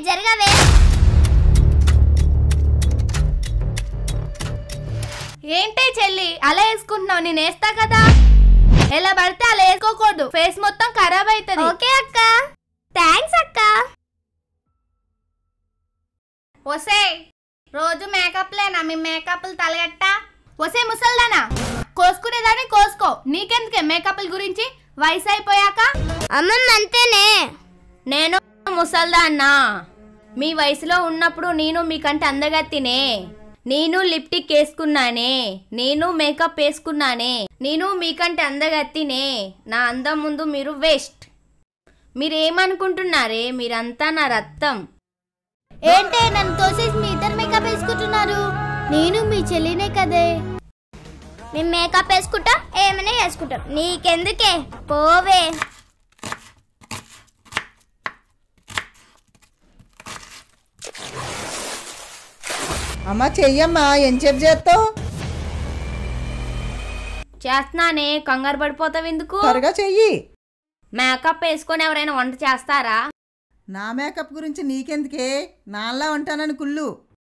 జరగవే ఏంటే చెల్లి అలా వేసుకుంటున్నావు నేను వేస్తా కదా ఎలా పడితే అలా వేసుకోకూడదు ఫేస్ మొత్తం ఖరాబ్ అవుతుంది ఓకే అక్క థ్యాంక్స్ అక్క ఒసే రోజు మేకప్ లేనా మీ మేకప్లు తలగట్ట ఒసే ముసల్దానా కోసుకునేదాన్ని కోసుకో నీకెందుకే మేకప్ల గురించి వయసు అయిపోయాక అమ్మమ్మ అంతేనే నేను ముసల్దాన్నా మీ వయసులో ఉన్నప్పుడు నేను మీకంటే అందగత్తినే నేను లిప్టిక్ వేసుకున్నానే నేను మేకప్ వేసుకున్నానే నేను మీకంటే అందగత్తినే నా అందం ముందు మీరు వేస్ట్ మీరేమనుకుంటున్నారే మీరంతా నా రక్తం ఏంటే నన్ను తోసేసి మీ ఇద్దరు మేకప్ వేసుకుంటున్నారు నేను మీ చెల్లినే కదే మేము మేకప్ వేసుకుంటాం ఏమైనా వేసుకుంటాం నీకెందుకే పోవే అమ్మ చెయ్యమ్మా ఏం చెప్పు చేస్తావు చేస్తున్నానే కంగారు పడిపోతావు ఎందుకు త్వరగా చెయ్యి మేకప్ వేసుకొని ఎవరైనా వంట చేస్తారా నా మేకప్ గురించి నీకెందుకే నాలా ఉంటానని కుళ్ళు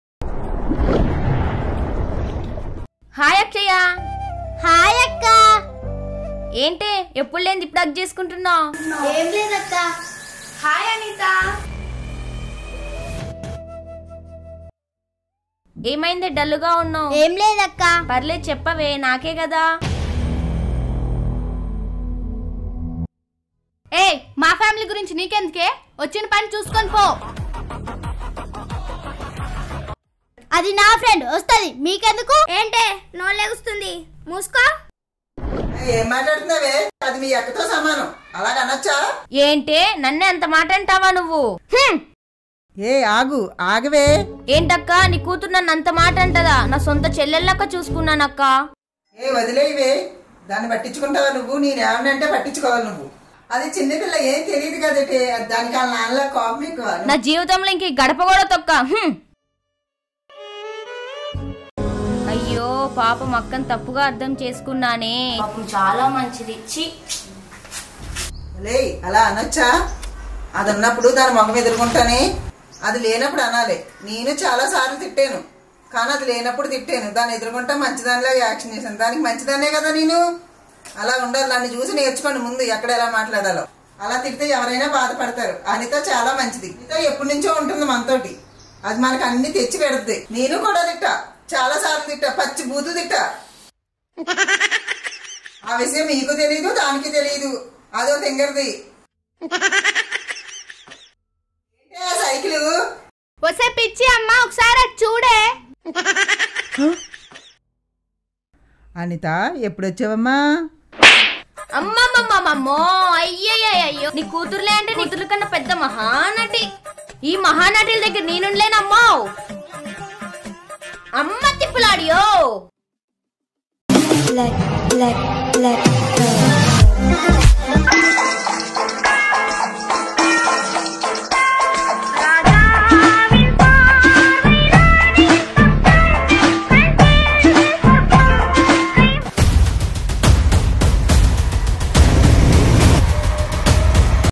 హాయ్ అక్షయ్య హాయ్ అక్క ఏంటి ఎప్పుడు లేని ఇప్పుడు అగ్ చేసుకుంటున్నావు ఏం లేదక్క హాయ్ అనిత ఏమైంది డల్లుగా ఉన్నావు ఏం లేదక్క పర్లేదు చెప్పవే నాకే కదా ఏ మా ఫ్యామిలీ గురించి నీకెందుకే వచ్చిన పని చూసుకొని పో అది నా ఫ్రెండ్ వస్తుంది మీకెందుకు ఏంటే నో లెగుస్తుంది మూసుకో ఏం మాట్లాడుతున్నావే అది మీ అక్కతో సమానం అలాగ అనొచ్చా ఏంటే నన్నే అంత మాట అంటావా నువ్వు హ్మ్. ఏ ఆగు ఆగవే ఏంటక్క నీ కూతురు నన్ను అంత మాట అంటదా నా సొంత చెల్లెళ్ళక్క చూసుకున్నానక్క ఏ వదిలేవే దాన్ని పట్టించుకుంటావా నువ్వు నేను ఏమన్నంటే పట్టించుకోవాలి నువ్వు అది చిన్నపిల్ల ఏం తెలియదు కదటే దానికి వాళ్ళ నాన్నలో కోపం ఎక్కువ నా జీవితంలో ఇంక ఈ గడప కూడా తొక్క హ్మ్. అయ్యో పాపం అక్కని తప్పుగా అర్థం చేసుకున్నానే పాపం చాలా మంచిది ఛీ. లే అలా అనొచ్చా అది ఉన్నప్పుడు దాని మొహం ఎదుర్కొంటానే అది లేనప్పుడు అనాలి నేను చాలా సార్లు తిట్టాను కానీ అది లేనప్పుడు తిట్టాను దాన్ని ఎదుర్కొంటా మంచిదానిలా యాక్షన్ చేశాను దానికి మంచిదానే కదా నేను అలా ఉండాలి దాన్ని చూసి నేర్చుకోండి ముందు ఎక్కడ ఎలా మాట్లాడాలో అలా తిడితే ఎవరైనా బాధపడతారు అనిత చాలా మంచిది అనిత ఎప్పటి నుంచో ఉంటుంది మనతోటి అది మనకు అన్ని తెచ్చి పెడుతుంది నేను కూడా తిట్టా చాలా సార్లు తిట్టా పచ్చి బూతు తిట్టా ఆ విషయం మీకు తెలియదు దానికి తెలియదు అదో తింగరది ఏంటి ఆ సైకిల్ వసే పిచ్చి అమ్మ ఒకసారి అది చూడే అనిత ఎప్పుడు వచ్చావమ్మా అమ్మమ్మమ్మమ్మో అయ్యయ్యో నీ కూతురులే అంటే నీ కూతురు కన్నా పెద్ద మహానటి ఈ మహానటుల దగ్గర నేనుండలేనమ్మో అమ్మ తిప్పులాడియో లెక్ లెక్ లెక్